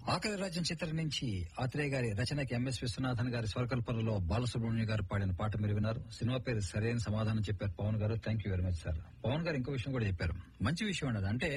ఆకలి రాజ్యం చిత్రం నుంచి ఆత్రేయ గారి రచనకి ఎంఎస్ విశ్వనాథన్ గారి స్వరకల్పనలో బాలసుబ్రహ్మణ్య గారు పాడిన పాట మీరు విన్నారు సినిమా పేరు సరైన సమాధానం చెప్పారు Pawan garu thank you very much sir Pawan garu ఇంకో విషయం కూడా చెప్పారు మంచి విషయం అన్నది అంటే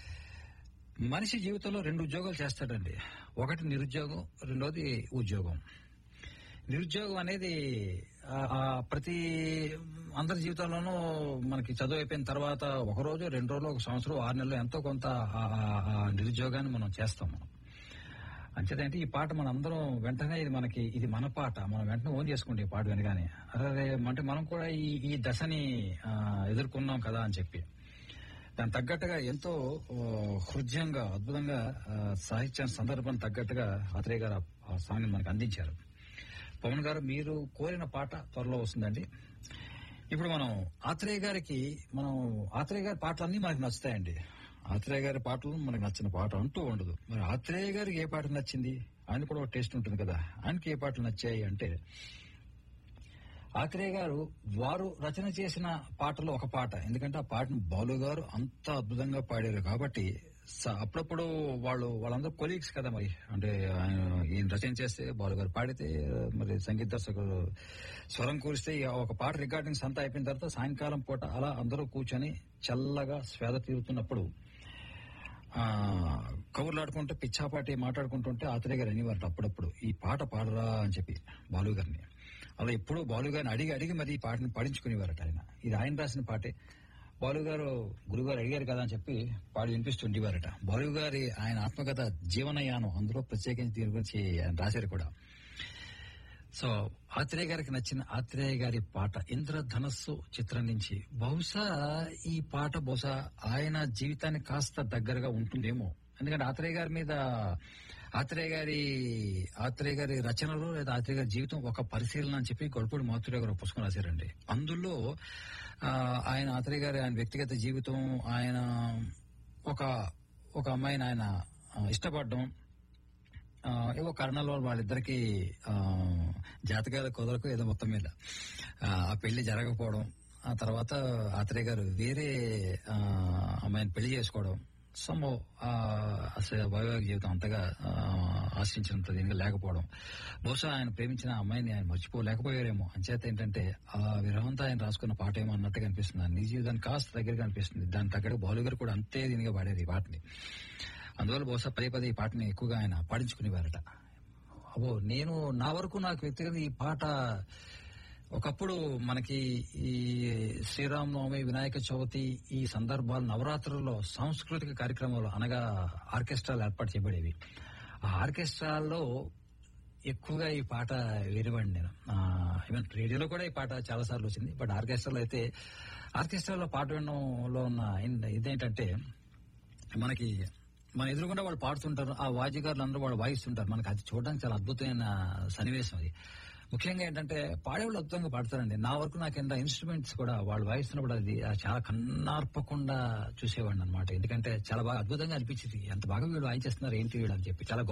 మనిషి జీవితంలో రెండు ఉద్యోగాలు చేస్తాడండి ఒకటి నిరుద్యోగం రెండోది ఉద్యోగం నిరుద్యోగం అనేది ఆ, ఆ, ప్రతి అందరి జీవితాల్లోనూ మనకి చదువు అయిపోయిన తర్వాత ఒక రోజు రెండు రోజులు ఒక సంవత్సరం ఆరు నెలలు ఎంతో కొంత ఆ, ఆ, ఆ నిరుద్యోగాన్ని మనం చేస్తాం మనం అంచేతంటే ఈ పాట మన అందరం వెంటనే ఇది మనకి ఇది మన పాట మనం వెంటనే ఓన్ చేసుకుంటే ఈ పాట వినగానే అరే అంటే మనం కూడా ఈ ఈ దశని ఆ, ఎదుర్కొన్నాం కదా అని చెప్పి దానికి తగ్గట్టుగా ఎంతో ఆ, హృదయంగా అద్భుతంగా ఆ, సాహిత్యాన్ని సందర్భాన్ని తగ్గట్టుగా అత్రేయ గారు ఆ- ఆ సాంగ్ మనకు అందించారు పవన్ గారు మీరు కోరిన పాట త్వరలో వస్తుందండి ఇప్పుడు మనం ఆత్రేయ గారికి మనం ఆత్రేయ గారి పాటలన్నీ మనకు నచ్చుతాయండి ఆత్రేయ గారి పాటలు మనకు నచ్చిన పాట అంటూ ఉండదు మరి ఆత్రేయ గారికి ఏ పాట నచ్చింది ఆయన కూడా ఒక టేస్ట్ ఉంటుంది కదా ఆయనకి ఏ పాటలు నచ్చాయి అంటే ఆత్రేయ గారు వారు రచన చేసిన పాటలో ఒక పాట ఎందుకంటే ఆ పాటను బాలు గారు అంత అద్భుతంగా పాడారు కాబట్టి స- అప్పుడప్పుడు వాళ్ళు వాళ్ళందరూ కొలీగ్స్ కదా మరి అంటే ఆయన ఈయన రచన చేస్తే బాలు గారు పాడితే మరి సంగీత దర్శకుడు స్వరం కూరిస్తే ఇక ఒక పాట రికార్డింగ్స్ అంతా అయిపోయిన తర్వాత సాయంకాలం పూట అలా అందరూ కూర్చొని చల్లగా స్వేద తీరుతున్నప్పుడు ఆ కబుర్లాడుకుంటూ పిచ్చాపాటి మాట్లాడుకుంటుంటే ఆత్రేయ గారు అనేవారు అప్పుడప్పుడు ఈ పాట పాడరా అని చెప్పి బాలు గారిని అలా ఎప్పుడూ బాలు గారిని అడిగి అడిగి మరి ఈ పాటను పాడించుకునేవారట ఆయన ఇది ఆయన రాసిన పాటే బాలు గారు గురుగారు అడిగారు కదా అని చెప్పి పాడి వినిపిస్తుండేవారట బాలు గారి ఆయన ఆత్మకథ జీవనయానం అందులో ప్రత్యేకించి దీని గురించి ఆయన రాశారు కూడా సో ఆత్రేయ గారికి నచ్చిన ఆత్రేయ గారి పాట ఇంద్రధనస్సు చిత్రం నుంచి బహుశా ఈ పాట బహుశా ఆయన జీవితానికి కాస్త దగ్గరగా ఉంటుందేమో ఎందుకంటే ఆత్రేయ గారి మీద ఆత్రేయ గారి ఆత్రేయ గారి రచనలు లేదా ఆత్రేయ గారి జీవితం ఒక పరిశీలన అని చెప్పి గొడపూడి మాతృ గారు ఒక పుస్తకం రాశారండి అందులో ఆ, ఆయన ఆత్రేయ గారి ఆయన వ్యక్తిగత జీవితం ఆయన ఒక ఒక అమ్మాయిని ఆయన ఆ, ఇష్టపడడం ఆ, ఏవో కారణాల వల్ల వాళ్ళిద్దరికి ఆ, జాతకాల కుదరకు ఏదో మొత్తం మీద ఆ, ఆ పెళ్లి జరగకపోవడం ఆ తర్వాత ఆత్రేయ గారు వేరే ఆ, అమ్మాయిని పెళ్లి చేసుకోవడం సమ్ అసలు వైవాహిక జీవితం అంతగా ఆ, ఆశించినంత దీనిగా లేకపోవడం బహుశా ఆయన ప్రేమించిన అమ్మాయిని ఆయన మర్చిపోలేకపోయారేమో అంచేత ఏంటంటే ఆ విరహంతో ఆయన రాసుకున్న పాట ఏమో అన్నట్టుగా అనిపిస్తుంది ఆ నిజ జీవితానికి కాస్త దగ్గరగా అనిపిస్తుంది దాని తగ్గట్టు బాలు గారు కూడా అంతే దీనిగా పాడారు ఈ పాటని అందువల్ల బహుశా పదే పదే ఈ పాటని ఎక్కువగా ఆయన పాడించుకునేవారట అబ్బో నేను నా వరకు నాకు వ్యక్తిగత ఈ పాట ఒకప్పుడు మనకి ఈ శ్రీరామనవమి వినాయక చవితి ఈ సందర్భాలు నవరాత్రుల్లో సాంస్కృతిక కార్యక్రమాలు అనగా ఆర్కెస్ట్రాలు ఏర్పాటు చేయబడేవి ఆ ఆర్కెస్ట్రాల్లో ఎక్కువగా ఈ పాట వినవండి నేను ఈవెన్ రేడియోలో కూడా ఈ పాట చాలా సార్లు వచ్చింది బట్ ఆర్కెస్ట్రాలో అయితే ఆర్కెస్ట్రాలో పాట వినడంలో ఉన్న ఇన్- ఇదేంటంటే మనకి మన ఎదురుగుండా వాళ్ళు పాడుతుంటారు ఆ వాద్యగారులు అందరూ వాళ్ళు వాయిస్తుంటారు మనకి అది చూడడానికి చాలా అద్భుతమైన సన్నివేశం అది ముఖ్యంగా ఏంటంటే పాడేవాళ్ళు అద్భుతంగా పాడతారండి నా వరకు నాకు ఎంత ఇన్స్ట్రుమెంట్స్ కూడా వాళ్ళు వాయిస్తున్నప్పుడు అది ఆ చాలా కన్నార్పకుండా చూసేవాడిని అనమాట ఎందుకంటే చాలా బాగా అద్భుతంగా అనిపించింది ఎంత బాగా వీళ్ళు వాయించేస్తున్నారు ఏంటి వీళ్ళు అని చెప్పి చాలా